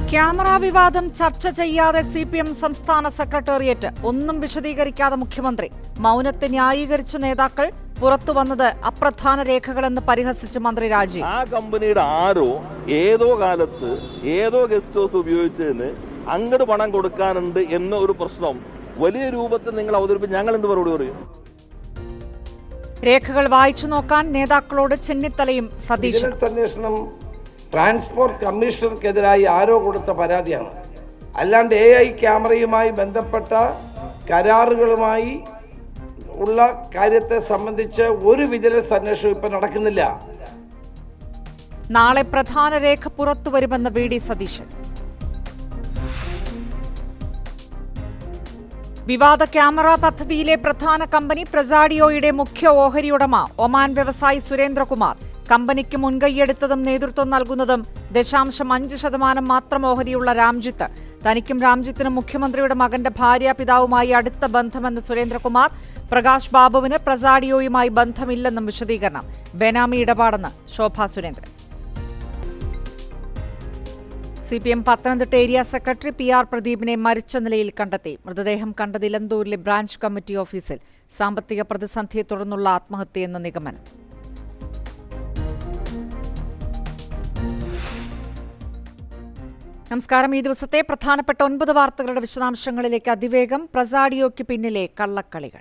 camera വിവാദം ചർച്ച ചെയ്യാതെ സി പി എം സംസ്ഥാന സെക്രട്ടേറിയറ്റ് ഒന്നും വിശദീകരിക്കാതെ മുഖ്യമന്ത്രി മൗനത്തെ ന്യായീകരിച്ച നേതാക്കൾ പുറത്തു വന്നത് അപ്രധാന രേഖകളെന്ന് പരിഹസിച്ച് മന്ത്രി രാജീവ് ആ കമ്പനിയുടെ ആരോ ഏതോ കാലത്ത് ഏതോ ഗസ്റ്റ് ഹൗസ് ഉപയോഗിച്ചതിന് അങ്ങോട്ട് പണം കൊടുക്കാനുണ്ട് എന്ന ഒരു പ്രശ്നം വലിയ രൂപത്തിൽ നിങ്ങൾ അവതരിപ്പിച്ച് ഞങ്ങൾ എന്ത് മറുപടി പറയും രേഖകൾ വായിച്ചു നോക്കാൻ നേതാക്കളോട് ചെന്നിത്തലയും സതീശനും വിജിലൻസ് അന്വേഷണം ട്രാൻസ്പോർട്ട് കമ്മീഷണർക്കെതിരായി ആരോ കൊടുത്ത പരാതിയാണ് അല്ലാണ്ട് എ ഐ ക്യാമറയുമായി ബന്ധപ്പെട്ട കരാറുകളുമായി ഉള്ള കാര്യത്തെ സംബന്ധിച്ച് ഒരു വിജിലൻസ് അന്വേഷണം ഇപ്പം നടക്കുന്നില്ല നാളെ പ്രധാന രേഖ പുറത്തുവരുമെന്ന് വി ഡി സതീശൻ വിവാദ ക്യാമറ പദ്ധതിയിലെ പ്രധാന കമ്പനി പ്രസാഡിയോയുടെ മുഖ്യ ഓഹരി ഉടമ ഒമാൻ വ്യവസായി സുരേന്ദ്രകുമാർ കമ്പനിക്ക് മുൻകൈയെടുത്തതും നേതൃത്വം നൽകുന്നതും ദശാംശം അഞ്ച് ശതമാനം മാത്രം ഓഹരിയുള്ള രാംജിത്ത് തനിക്കും രാംജിത്തിനും മുഖ്യമന്ത്രിയുടെ മകന്റെ ഭാര്യ പിതാവുമായി അടുത്ത ബന്ധമെന്ന് സുരേന്ദ്രകുമാർ പ്രകാശ് ബാബുവിന് പ്രസാഡിയോയുമായി ബന്ധമില്ലെന്നും വിശദീകരണം ബെനാമി ഇടപാടെന്ന് Shobha Surendran C P M Pathanamthitta area secretary P R പ്രദീപിനെ മരിച്ച നിലയിൽ കണ്ടെത്തി മൃതദേഹം കണ്ടത് ഇലന്തൂരിലെ ബ്രാഞ്ച് കമ്മിറ്റി ഓഫീസിൽ സാമ്പത്തിക പ്രതിസന്ധിയെ തുടർന്നുള്ള ആത്മഹത്യയെന്ന നിഗമനം നമസ്കാരം ഈ ദിവസത്തെ പ്രധാനപ്പെട്ട ഒൻപത് വാർത്തകളുടെ വിശദാംശങ്ങളിലേക്ക് അതിവേഗം പ്രസാഡിയോയ്ക്ക് പിന്നിലെ കള്ളക്കളികൾ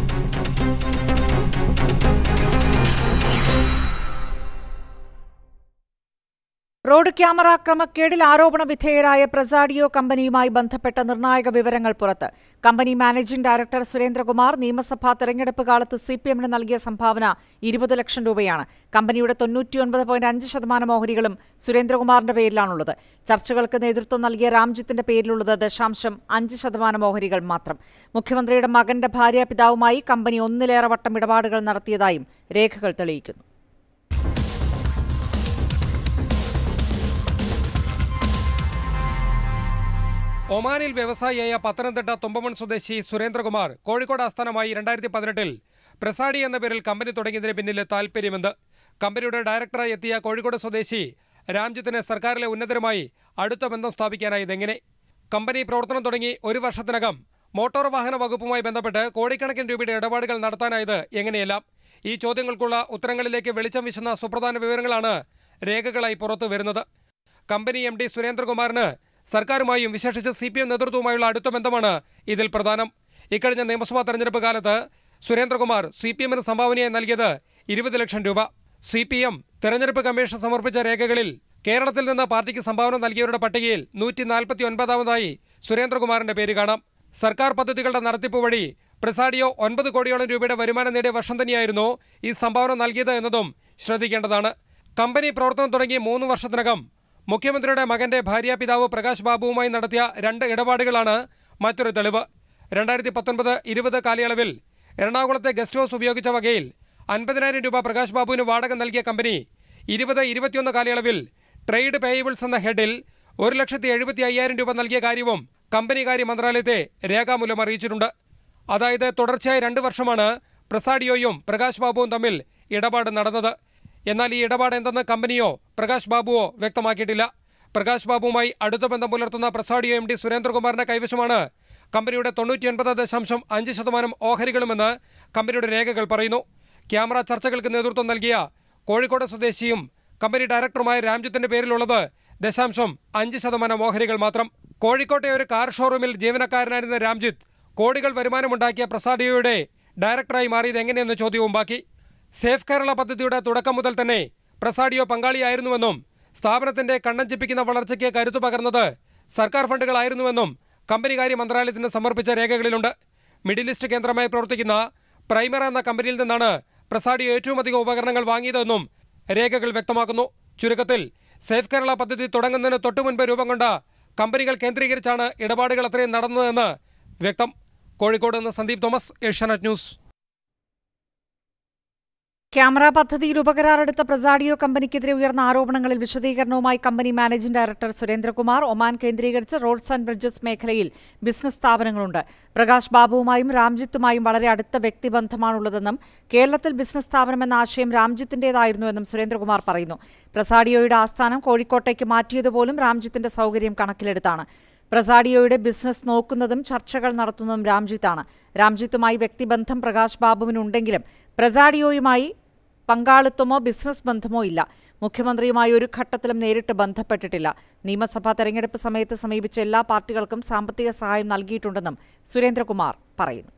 റോഡ് ക്യാമറ ക്രമക്കേടിൽ ആരോപണ വിധേയരായ പ്രസാഡിയോ കമ്പനിയുമായി ബന്ധപ്പെട്ട നിർണായക വിവരങ്ങൾ പുറത്ത് കമ്പനി മാനേജിംഗ് ഡയറക്ടർ സുരേന്ദ്രകുമാർ നിയമസഭാ തെരഞ്ഞെടുപ്പ് കാലത്ത് സി പി എമ്മിന് നൽകിയ സംഭാവന ഇരുപത് ലക്ഷം രൂപയാണ് കമ്പനിയുടെ തൊണ്ണൂറ്റിയൊൻപത് പോയിന്റ് അഞ്ച് ശതമാനം ഓഹരികളും സുരേന്ദ്രകുമാറിന്റെ പേരിലാണുള്ളത് ചർച്ചകൾക്ക് നേതൃത്വം നൽകിയ രാംജിത്തിന്റെ പേരിലുള്ളത് ദശാംശം അഞ്ച് ശതമാനം ഓഹരികൾ മാത്രം മുഖ്യമന്ത്രിയുടെ മകന്റെ ഭാര്യ പിതാവുമായി കമ്പനി ഒന്നിലേറെ വട്ടം ഇടപാടുകൾ നടത്തിയതായും രേഖകൾ തെളിയിക്കുന്നു ഒമാനിൽ വ്യവസായിയായ പത്തനംതിട്ട തുമ്പമൺ സ്വദേശി സുരേന്ദ്രകുമാർ കോഴിക്കോട് ആസ്ഥാനമായി രണ്ടായിരത്തി പതിനെട്ടിൽ പ്രസാഡി എന്ന പേരിൽ കമ്പനി തുടങ്ങിയതിന് പിന്നിൽ താൽപ്പര്യമെന്ത് കമ്പനിയുടെ ഡയറക്ടറായി എത്തിയ കോഴിക്കോട് സ്വദേശി രാംജിത്തിന് സർക്കാരിലെ ഉന്നതരുമായി അടുത്ത ബന്ധം സ്ഥാപിക്കാനായതെങ്ങനെ കമ്പനി പ്രവർത്തനം തുടങ്ങി ഒരു വർഷത്തിനകം മോട്ടോർ വാഹന വകുപ്പുമായി ബന്ധപ്പെട്ട് കോടിക്കണക്കിന് രൂപയുടെ ഇടപാടുകൾ നടത്താനായത് എങ്ങനെയെല്ലാം ഈ ചോദ്യങ്ങൾക്കുള്ള ഉത്തരങ്ങളിലേക്ക് വെളിച്ചം വീശുന്ന സുപ്രധാന വിവരങ്ങളാണ് രേഖകളായി പുറത്തു വരുന്നത് കമ്പനി എം ഡി സുരേന്ദ്രകുമാറിന് സർക്കാരുമായും വിശേഷിച്ച് സി പി എം നേതൃത്വവുമായുള്ള അടുത്ത ബന്ധമാണ് ഇതിൽ പ്രധാനം ഇക്കഴിഞ്ഞ നിയമസഭാ തെരഞ്ഞെടുപ്പ് കാലത്ത് സുരേന്ദ്രകുമാർ സി പി എമ്മിന് സംഭാവനയായി നൽകിയത് ഇരുപത് ലക്ഷം രൂപ സി പി എം തെരഞ്ഞെടുപ്പ് കമ്മീഷൻ സമർപ്പിച്ച രേഖകളിൽ കേരളത്തിൽ നിന്ന് പാർട്ടിക്ക് സംഭാവന നൽകിയവരുടെ പട്ടികയിൽ നൂറ്റി നാൽപ്പത്തി ഒൻപതാമതായി സുരേന്ദ്രകുമാറിന്റെ പേര് കാണാം സർക്കാർ പദ്ധതികളുടെ നടത്തിപ്പ് വഴി പ്രസാഡിയോ ഒൻപത് കോടിയോളം രൂപയുടെ വരുമാനം നേടിയ വർഷം തന്നെയായിരുന്നു ഈ സംഭാവന നൽകിയത് എന്നതും ശ്രദ്ധിക്കേണ്ടതാണ് കമ്പനി പ്രവർത്തനം തുടങ്ങി മൂന്ന് വർഷത്തിനകം മുഖ്യമന്ത്രിയുടെ മകന്റെ ഭാര്യ പിതാവ് പ്രകാശ് ബാബുവുമായി നടത്തിയ രണ്ട് ഇടപാടുകളാണ് മറ്റൊരു തെളിവ് രണ്ടായിരത്തി പത്തൊൻപത് ഇരുപത് കാലയളവിൽ എറണാകുളത്തെ ഗസ്റ്റ് ഹൗസ് ഉപയോഗിച്ച വകയിൽ അൻപതിനായിരം രൂപ പ്രകാശ് ബാബുവിന് വാടക നൽകിയ കമ്പനി ഇരുപത് ഇരുപത്തിയൊന്ന് കാലയളവിൽ ട്രേഡ് പേയബിൾസ് എന്ന ഹെഡിൽ ഒരു ലക്ഷത്തി എഴുപത്തി അയ്യായിരം രൂപ നൽകിയ കാര്യവും കമ്പനി കാര്യ മന്ത്രാലയത്തെ രേഖാമൂലം അറിയിച്ചിട്ടുണ്ട് അതായത് തുടർച്ചയായി രണ്ട് വർഷമാണ് പ്രസാഡിയോയും പ്രകാശ് ബാബുവും തമ്മിൽ ഇടപാട് നടന്നത് എന്നാൽ ഈ ഇടപാട് എന്തെന്ന് കമ്പനിയോ പ്രകാശ് ബാബുവോ വ്യക്തമാക്കിയിട്ടില്ല പ്രകാശ് ബാബുവുമായി അടുത്ത ബന്ധം പുലർത്തുന്ന പ്രസാഡിയോ എം ഡി സുരേന്ദ്രകുമാറിന്റെ കൈവശമാണ് കമ്പനിയുടെ തൊണ്ണൂറ്റിയൊൻപത് ദശാംശം അഞ്ച് ശതമാനം ഓഹരികളുമെന്ന് കമ്പനിയുടെ രേഖകൾ പറയുന്നു ക്യാമറ ചർച്ചകൾക്ക് നേതൃത്വം നൽകിയ കോഴിക്കോട് സ്വദേശിയും കമ്പനി ഡയറക്ടറുമായ രാംജിത്തിന്റെ പേരിലുള്ളത് ദശാംശം അഞ്ച് ശതമാനം ഓഹരികൾ മാത്രം കോഴിക്കോട്ടെ ഒരു കാർ ഷോറൂമിൽ ജീവനക്കാരനായിരുന്ന രാംജിത്ത് കോടികൾ വരുമാനമുണ്ടാക്കിയ പ്രസാഡിയോയുടെ ഡയറക്ടറായി മാറിയത് എങ്ങനെയെന്ന ചോദ്യവും ബാക്കി സേഫ് കേരള പദ്ധതിയുടെ തുടക്കം മുതൽ തന്നെ പ്രസാഡിയോ പങ്കാളിയായിരുന്നുവെന്നും സ്ഥാപനത്തിന്റെ കണ്ണഞ്ചിപ്പിക്കുന്ന വളർച്ചയ്ക്ക് കരുത്തു പകർന്നത് സർക്കാർ ഫണ്ടുകളായിരുന്നുവെന്നും കമ്പനി കാര്യ മന്ത്രാലയത്തിന് സമർപ്പിച്ച രേഖകളിലുണ്ട് മിഡിൽ ഈസ്റ്റ് കേന്ദ്രമായി പ്രവർത്തിക്കുന്ന പ്രൈമർ എന്ന കമ്പനിയിൽ നിന്നാണ് പ്രസാഡിയോ ഏറ്റവും അധികം ഉപകരണങ്ങൾ വാങ്ങിയതെന്നും രേഖകൾ വ്യക്തമാക്കുന്നു ചുരുക്കത്തിൽ സേഫ് കേരള പദ്ധതി തുടങ്ങുന്നതിന് തൊട്ടുമുൻപ് രൂപം കൊണ്ട കമ്പനികൾ കേന്ദ്രീകരിച്ചാണ് ഇടപാടുകൾ അത്രയും നടന്നതെന്ന് വ്യക്തം കോഴിക്കോട് നിന്ന് സന്ദീപ് തോമസ് ഏഷ്യാനെറ്റ് ന്യൂസ് ക്യാമറ പദ്ധതിയിൽ ഉപകരാറെടുത്ത പ്രസാഡിയോ കമ്പനിക്കെതിരെ ഉയർന്ന ആരോപണങ്ങളിൽ വിശദീകരണവുമായി company managing director Surendrakumar Oman കേന്ദ്രീകരിച്ച് റോഡ്സ് ആൻഡ് ബ്രിഡ്ജസ് മേഖലയിൽ ബിസിനസ് സ്ഥാപനങ്ങളുണ്ട് പ്രകാശ് ബാബുവുമായും രാംജിത്തുമായും വളരെ അടുത്ത വ്യക്തിബന്ധമാണുള്ളതെന്നും കേരളത്തിൽ ബിസിനസ് സ്ഥാപനമെന്ന ആശയം രാംജിത്തിന്റേതായിരുന്നുവെന്നും സുരേന്ദ്രകുമാർ പറയുന്നു പ്രസാഡിയോയുടെ ആസ്ഥാനം കോഴിക്കോട്ടേക്ക് മാറ്റിയതുപോലും രാംജിത്തിന്റെ സൗകര്യം കണക്കിലെടുത്താണ് പ്രസാഡിയോയുടെ ബിസിനസ് നോക്കുന്നതും ചർച്ചകൾ നടത്തുന്നതും രാംജിത്താണ് രാംജിത്തുമായി വ്യക്തിബന്ധം പ്രകാശ് ബാബുവിനുണ്ടെങ്കിലും പ്രസാഡിയോയുമായി പങ്കാളിത്തമോ ബിസിനസ് ബന്ധമോ ഇല്ല മുഖ്യമന്ത്രിയുമായി ഒരു ഘട്ടത്തിലും നേരിട്ട് ബന്ധപ്പെട്ടിട്ടില്ല നിയമസഭാ തെരഞ്ഞെടുപ്പ് സമയത്ത് സമീപിച്ച എല്ലാ പാർട്ടികൾക്കും സാമ്പത്തിക സഹായം നൽകിയിട്ടുണ്ടെന്നും സുരേന്ദ്രകുമാർ പറയുന്നു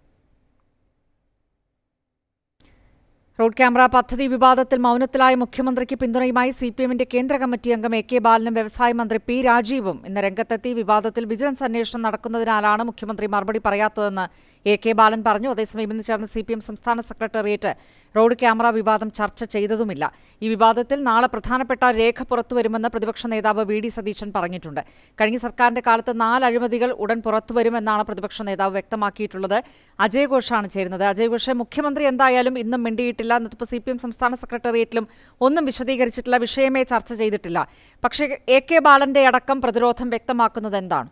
റോഡ് ക്യാമറ പദ്ധതി വിവാദത്തിൽ മൗനത്തിലായ മുഖ്യമന്ത്രിക്ക് പിന്തുണയുമായി സി പി എമ്മിന്റെ കേന്ദ്ര കമ്മിറ്റി അംഗം എ കെ ബാലനും വ്യവസായ മന്ത്രി പി രാജീവും ഇന്ന് രംഗത്തെത്തി വിവാദത്തിൽ വിജിലൻസ് അന്വേഷണം നടക്കുന്നതിനാലാണ് മുഖ്യമന്ത്രി മറുപടി പറയാത്തതെന്ന് എ കെ ബാലൻ പറഞ്ഞു അതേസമയം ഇന്ന് ചേർന്ന സി പി എം സംസ്ഥാന സെക്രട്ടേറിയറ്റ് റോഡ് ക്യാമറ വിവാദം ചർച്ച ചെയ്തതുമില്ല ഈ വിവാദത്തിൽ നാളെ പ്രധാനപ്പെട്ട രേഖ പുറത്തുവരുമെന്ന് പ്രതിപക്ഷ നേതാവ് വി ഡി സതീശൻ പറഞ്ഞിട്ടുണ്ട് കഴിഞ്ഞ സർക്കാരിന്റെ കാലത്ത് നാല് അഴിമതികൾ ഉടൻ പുറത്തുവരുമെന്നാണ് പ്രതിപക്ഷ നേതാവ് വ്യക്തമാക്കിയിട്ടുള്ളത് അജയ് ഘോഷാണ് ചേരുന്നത് അജയ് ഘോഷ് മുഖ്യമന്ത്രി എന്തായാലും ഇന്നും മിണ്ടിയിട്ടില്ല എന്നിട്ടിപ്പോൾ സി പി എം സംസ്ഥാന സെക്രട്ടേറിയറ്റിലും ഒന്നും വിശദീകരിച്ചിട്ടില്ല വിഷയമേ ചർച്ച ചെയ്തിട്ടില്ല പക്ഷേ എ കെ ബാലന്റെ അടക്കം പ്രതിരോധം വ്യക്തമാക്കുന്നത് എന്താണ്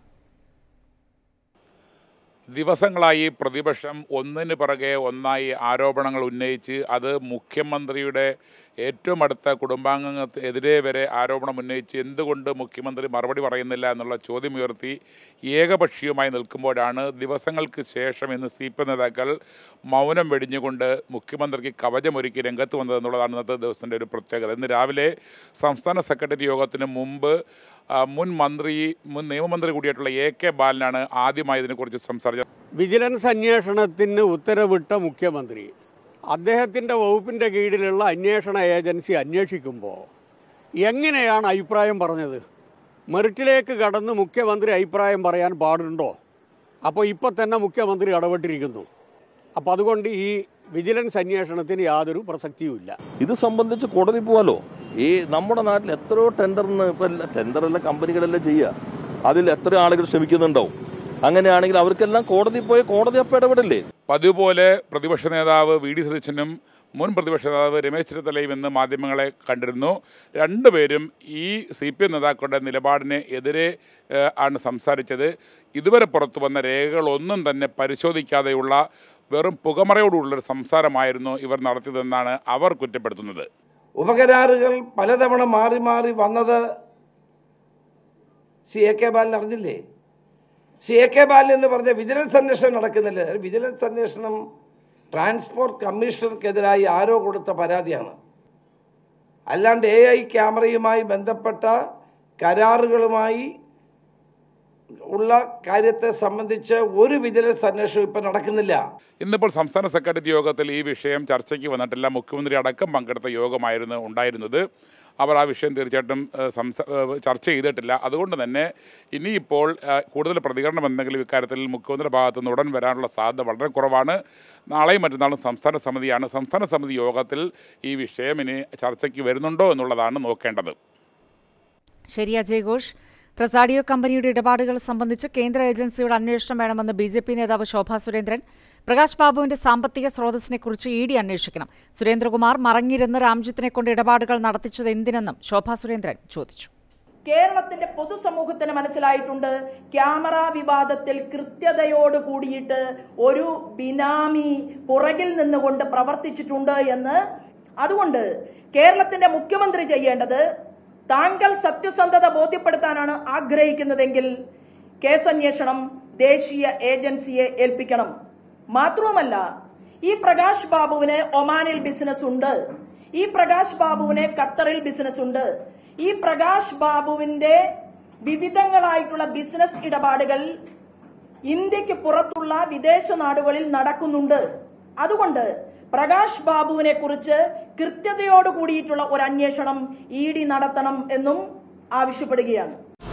ദിവസങ്ങളായി പ്രതിപക്ഷം ഒന്നിന് പിറകെ ഒന്നായി ആരോപണങ്ങൾ ഉന്നയിച്ച് അത് മുഖ്യമന്ത്രിയുടെ ഏറ്റവും അടുത്ത കുടുംബാംഗങ്ങൾക്കെതിരെ വരെ ആരോപണം ഉന്നയിച്ച് എന്തുകൊണ്ട് മുഖ്യമന്ത്രി മറുപടി പറയുന്നില്ല എന്നുള്ള ചോദ്യമുയർത്തി ഏകപക്ഷീയമായി നിൽക്കുമ്പോഴാണ് ദിവസങ്ങൾക്ക് ശേഷം ഇന്ന് സി പി നേതാക്കൾ മൗനം വെടിഞ്ഞുകൊണ്ട് മുഖ്യമന്ത്രിക്ക് കവചമൊരുക്കി രംഗത്ത് വന്നതെന്നുള്ളതാണ് ഇന്നത്തെ ദിവസത്തിൻ്റെ ഒരു പ്രത്യേകത ഇന്ന് രാവിലെ സംസ്ഥാന സെക്രട്ടറി യോഗത്തിന് മുമ്പ് ആ, മുൻ മന്ത്രി മുൻ നിയമമന്ത്രി കൂടിയായിട്ടുള്ള എ കെ ബാലനാണ് ആദ്യമായി ഇതിനെക്കുറിച്ച് സംസാരിച്ചത് വിജിലൻസ് അന്വേഷണത്തിന് ഉത്തരവിട്ട മുഖ്യമന്ത്രി അദ്ദേഹത്തിൻ്റെ വകുപ്പിൻ്റെ കീഴിലുള്ള അന്വേഷണ ഏജൻസി അന്വേഷിക്കുമ്പോൾ എങ്ങനെയാണ് അഭിപ്രായം പറഞ്ഞത് മെറിറ്റിലേക്ക് കടന്ന് മുഖ്യമന്ത്രി അഭിപ്രായം പറയാൻ പാടുണ്ടോ അപ്പോൾ ഇപ്പോൾ തന്നെ മുഖ്യമന്ത്രി ഇടപെട്ടിരിക്കുന്നു അപ്പോൾ അതുകൊണ്ട് ഈ വിജിലൻസ് അന്വേഷണത്തിന് യാതൊരു പ്രസക്തിയുമില്ല ഇത് സംബന്ധിച്ച് കോടതി പോവാലോ ഈ നമ്മുടെ നാട്ടിൽ എത്രയോ ടെൻഡറിന് ഇപ്പൊ ടെൻഡറല്ല കമ്പനികളെല്ലാം ചെയ്യുക അതിൽ എത്ര ആളുകൾ ശ്രമിക്കുന്നുണ്ടാവും അങ്ങനെയാണെങ്കിൽ അവർക്കെല്ലാം കോടതി പോയി കോടതി അപ്പം ഇടപെടില്ലേ പതിവ് പോലെ പ്രതിപക്ഷ നേതാവ് വി ഡി സതീശനും മുൻ പ്രതിപക്ഷ നേതാവ് രമേശ് ചെന്നിത്തലയും ഇന്ന് മാധ്യമങ്ങളെ കണ്ടിരുന്നു രണ്ടുപേരും ഈ സി പി എം നേതാക്കളുടെ നിലപാടിന് എതിരെ ഏഹ്, ആണ് സംസാരിച്ചത് ഇതുവരെ പുറത്തു വന്ന രേഖകളൊന്നും തന്നെ പരിശോധിക്കാതെയുള്ള വെറും പുകമറയോടുള്ളൊരു സംസാരമായിരുന്നു ഇവർ നടത്തിയതെന്നാണ് അവർ കുറ്റപ്പെടുത്തുന്നത് ഉപകരാറുകൾ പലതവണ മാറി മാറി വന്നത് സി എ കെ ബാലൻ അറിഞ്ഞില്ലേ സി എ കെ ബാലൻ എന്ന് പറഞ്ഞ വിജിലൻസ് അന്വേഷണം നടക്കുന്നില്ല വിജിലൻസ് അന്വേഷണം ട്രാൻസ്പോർട്ട് കമ്മീഷണർക്കെതിരായി ആരോ കൊടുത്ത പരാതിയാണ് അല്ലാണ്ട് എ ഐ ക്യാമറയുമായി ബന്ധപ്പെട്ട കരാറുകളുമായി ഉള്ള കാര്യത്തെ സംബന്ധിച്ച് ഒരു വിജിലൻസ് അന്വേഷണം ഇപ്പം നടക്കുന്നില്ല ഇന്നിപ്പോൾ സംസ്ഥാന സെക്രട്ടറി യോഗത്തിൽ ഈ വിഷയം ചർച്ചയ്ക്ക് വന്നിട്ടില്ല മുഖ്യമന്ത്രി അടക്കം പങ്കെടുത്ത യോഗമായിരുന്നു ഉണ്ടായിരുന്നത് അവർ ആ വിഷയം തീർച്ചയായിട്ടും ഏഹ്, സംസ ഏഹ്, ചർച്ച ചെയ്തിട്ടില്ല അതുകൊണ്ട് തന്നെ ഇനിയിപ്പോൾ ഏഹ്, കൂടുതൽ പ്രതികരണം എന്തെങ്കിലും ഇക്കാര്യത്തിൽ മുഖ്യമന്ത്രിയുടെ ഭാഗത്തു നിന്ന് ഉടൻ വരാനുള്ള സാധ്യത വളരെ കുറവാണ് നാളെയും മറ്റന്നാളും സംസ്ഥാന സമിതിയാണ് സംസ്ഥാന സമിതി യോഗത്തിൽ ഈ വിഷയം ഇനി ചർച്ചയ്ക്ക് വരുന്നുണ്ടോ എന്നുള്ളതാണ് നോക്കേണ്ടത് ശരി അജയ് ഘോഷ് പ്രസാഡിയോ കമ്പനിയുടെ ഇടപാടുകൾ സംബന്ധിച്ച് കേന്ദ്ര ഏജൻസിയുടെ അന്വേഷണം വേണമെന്ന് ബി ജെ പി നേതാവ് ശോഭാ സുരേന്ദ്രൻ പ്രകാശ് ബാബുവിന്റെ സാമ്പത്തിക സ്രോതസ്സിനെക്കുറിച്ച് ഇ ഡി അന്വേഷിക്കണം സുരേന്ദ്രകുമാർ മറഞ്ഞിരുന്ന് രാംജിത്തിനെ കൊണ്ട് ഇടപാടുകൾ നടത്തിച്ചത് എന്തിനെന്നും ശോഭാ സുരേന്ദ്രൻ ചോദിച്ചു കേരളത്തിന്റെ പൊതുസമൂഹത്തിന് മനസ്സിലായിട്ടുണ്ട് ക്യാമറ വിവാദത്തിൽ കൃത്യതയോട് കൂടിയിട്ട് ഒരു ബിനാമി പുറകിൽ നിന്നുകൊണ്ട് പ്രവർത്തിച്ചിട്ടുണ്ട് എന്ന് അതുകൊണ്ട് കേരളത്തിന്റെ മുഖ്യമന്ത്രി ചെയ്യേണ്ടത് താങ്കൾ സത്യസന്ധത ബോധ്യപ്പെടുത്താനാണ് ആഗ്രഹിക്കുന്നതെങ്കിൽ കേസന്വേഷണം ദേശീയ ഏജൻസിയെ ഏൽപ്പിക്കണം മാത്രവുമല്ല ഈ പ്രകാശ് ബാബുവിന് ഒമാനിൽ ബിസിനസ് ഉണ്ട് ഈ പ്രകാശ് ബാബുവിന് ഖത്തറിൽ ബിസിനസ് ഉണ്ട് ഈ പ്രകാശ് ബാബുവിന്റെ വിവിധങ്ങളായിട്ടുള്ള ബിസിനസ് ഇടപാടുകൾ ഇന്ത്യക്ക് പുറത്തുള്ള വിദേശ നാടുകളിൽ നടക്കുന്നുണ്ട് അതുകൊണ്ട് പ്രകാശ് ബാബുവിനെ കുറിച്ച് കൃത്യതയോട് കൂടിയിട്ടുള്ള ഒരു അന്വേഷണം ഇ ഡി നടത്തണം എന്നും ആവശ്യപ്പെടുകയാണ്